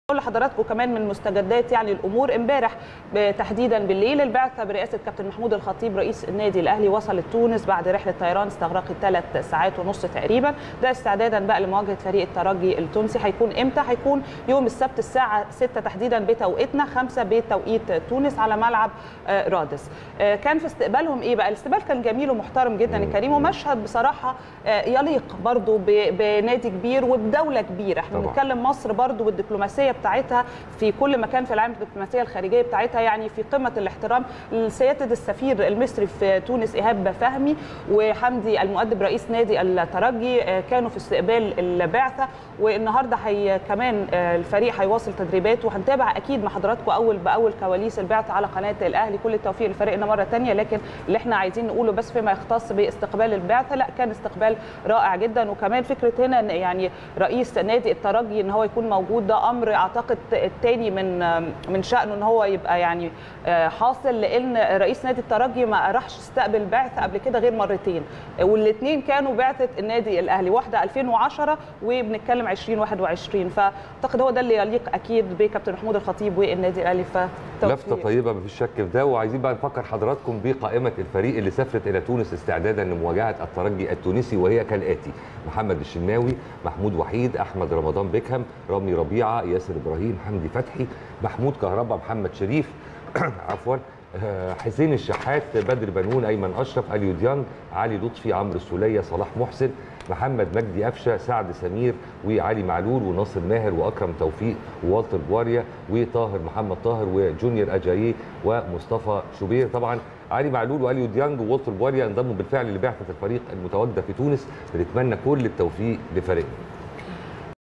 كل حضراتكم كمان من مستجدات يعني الامور امبارح تحديدا بالليل البعثه برئاسه كابتن محمود الخطيب رئيس النادي الاهلي وصلت تونس بعد رحله طيران استغرقت ثلاث ساعات ونص تقريبا ده استعدادا بقى لمواجهه فريق الترجي التونسي هيكون امتى هيكون يوم السبت الساعه 6 تحديدا بتوقيتنا 5 بتوقيت تونس على ملعب رادس كان في استقبالهم ايه بقى الاستقبال كان جميل ومحترم جدا الكريم ومشهد بصراحه يليق برضو بنادي كبير وبدوله كبيره احنا بنتكلم مصر برضو والدبلوماسيه بتاعتها في كل مكان في العالم الدبلوماسيه الخارجيه بتاعتها يعني في قمه الاحترام لسياده السفير المصري في تونس ايهاب فهمي وحمدي المؤدب رئيس نادي الترجي كانوا في استقبال البعثه والنهارده هي كمان الفريق هيواصل تدريباته وهنتابع اكيد مع حضراتكم اول باول كواليس البعثه على قناه الاهلي كل التوفيق لفريقنا مره ثانيه لكن اللي احنا عايزين نقوله بس فيما يختص باستقبال البعثه لا كان استقبال رائع جدا وكمان فكره هنا يعني رئيس نادي الترجي ان هو يكون موجود ده امر اعتقد الثاني من من شانه ان هو يبقى يعني حاصل لان رئيس نادي الترجي ما راحش استقبل بعثه قبل كده غير مرتين والاثنين كانوا بعثه النادي الاهلي واحده 2010 وبنتكلم 2021 فاعتقد هو ده اللي يليق اكيد بكابتن محمود الخطيب والنادي الاهلي ف لفته طيبه مفيش شك في ده وعايزين بقى نفكر حضراتكم بقائمه الفريق اللي سافرت الى تونس استعدادا لمواجهه الترجي التونسي وهي كالاتي محمد الشناوي محمود وحيد احمد رمضان بيكهام رامي ربيعه ياسر ابراهيم حمدي فتحي محمود كهربا محمد شريف عفوا حسين الشحات بدر بنون ايمن اشرف اليو ديانج علي لطفي عمرو السوليه صلاح محسن محمد مجدي قفشه سعد سمير وعلي معلول وناصر ماهر واكرم توفيق ووالتر بواريا وطاهر محمد طاهر وجونيور اجاييه ومصطفى شوبير طبعا علي معلول واليو ديانج ووالتر بواريا انضموا بالفعل لبعثه الفريق المتواجده في تونس بنتمنى كل التوفيق لفريقنا